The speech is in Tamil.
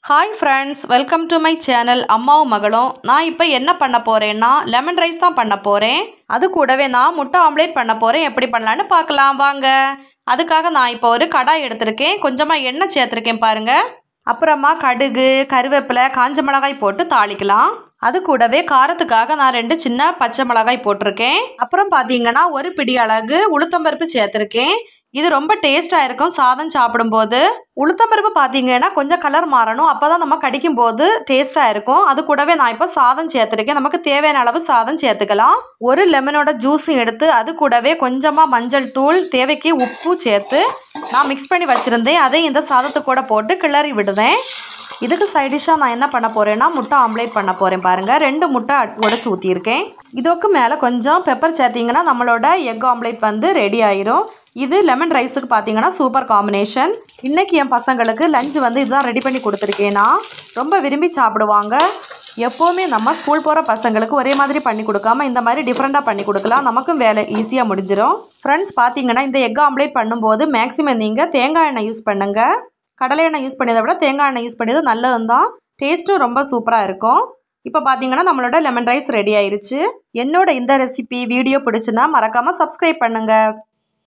hi friends welcome to my channel அம்மாவும் மகளும் நான் இப்போ என்ன பண்ண போகிறேன்னா லெமன் ரைஸ் தான் பண்ண போகிறேன் அது கூடவே நான் முட்டை ஆம்லேட் பண்ண போகிறேன் எப்படி பண்ணலான்னு பார்க்கலாம் வாங்க அதுக்காக நான் இப்போ ஒரு கடாய் எடுத்திருக்கேன் கொஞ்சமாக எண்ணெய் சேர்த்துருக்கேன் பாருங்கள் அப்புறமா கடுகு கருவேப்பிலை காஞ்ச மிளகாய் போட்டு தாளிக்கலாம் அது கூடவே காரத்துக்காக நான் ரெண்டு சின்ன பச்சை மிளகாய் போட்டிருக்கேன் அப்புறம் பார்த்தீங்கன்னா ஒரு பிடி அழகு உளுத்தம்பருப்பு சேர்த்துருக்கேன் இது ரொம்ப டேஸ்ட்டாக இருக்கும் சாதம் சாப்பிடும்போது உளுத்தம்பருப்பு பார்த்தீங்கன்னா கொஞ்சம் கலர் மாறணும் அப்போ தான் நம்ம கடிக்கும் போது டேஸ்ட்டாக இருக்கும் அது கூடவே நான் இப்போ சாதம் சேர்த்துருக்கேன் நமக்கு தேவையான அளவு சாதம் சேர்த்துக்கலாம் ஒரு லெமனோட ஜூஸும் எடுத்து அது கூடவே கொஞ்சமாக மஞ்சள் தூள் தேவைக்கு உப்பு சேர்த்து நான் மிக்ஸ் பண்ணி வச்சுருந்தேன் அதை இந்த சாதத்து கூட போட்டு கிளறி விடுவேன் இதுக்கு சைடிஷாக நான் என்ன பண்ண போகிறேன்னா முட்டை ஆம்லேட் பண்ண போகிறேன் பாருங்கள் ரெண்டு முட்டை உடச்சி ஊற்றியிருக்கேன் இதுக்கு மேலே கொஞ்சம் பெப்பர் சேர்த்திங்கன்னா நம்மளோட எக் ஆம்லேட் வந்து ரெடி ஆயிரும் இது லெமன் ரைஸுக்கு பார்த்தீங்கன்னா சூப்பர் காம்பினேஷன் இன்றைக்கி என் பசங்களுக்கு லஞ்சு வந்து இதுதான் ரெடி பண்ணி கொடுத்துருக்கேன்னா ரொம்ப விரும்பி சாப்பிடுவாங்க எப்போவுமே நம்ம ஸ்கூல் போகிற பசங்களுக்கு ஒரே மாதிரி பண்ணி கொடுக்காம இந்த மாதிரி டிஃப்ரெண்ட்டாக பண்ணி கொடுக்கலாம் நமக்கும் வேலை ஈஸியாக முடிஞ்சிடும் ஃப்ரெண்ட்ஸ் பார்த்தீங்கன்னா இந்த எக் ஆம்லேட் பண்ணும்போது மேக்ஸிமம் நீங்கள் தேங்காய் எண்ணெய் யூஸ் பண்ணுங்கள் கடலை எண்ணெய் யூஸ் பண்ணதை விட தேங்காய் எண்ணெய் யூஸ் பண்ணது நல்லது தான் டேஸ்ட்டும் ரொம்ப சூப்பராக இருக்கும் இப்போ பார்த்தீங்கன்னா நம்மளோட லெமன் ரைஸ் ரெடி ஆயிருச்சு என்னோட இந்த ரெசிபி வீடியோ பிடிச்சுன்னா மறக்காமல் சப்ஸ்கிரைப் பண்ணுங்கள்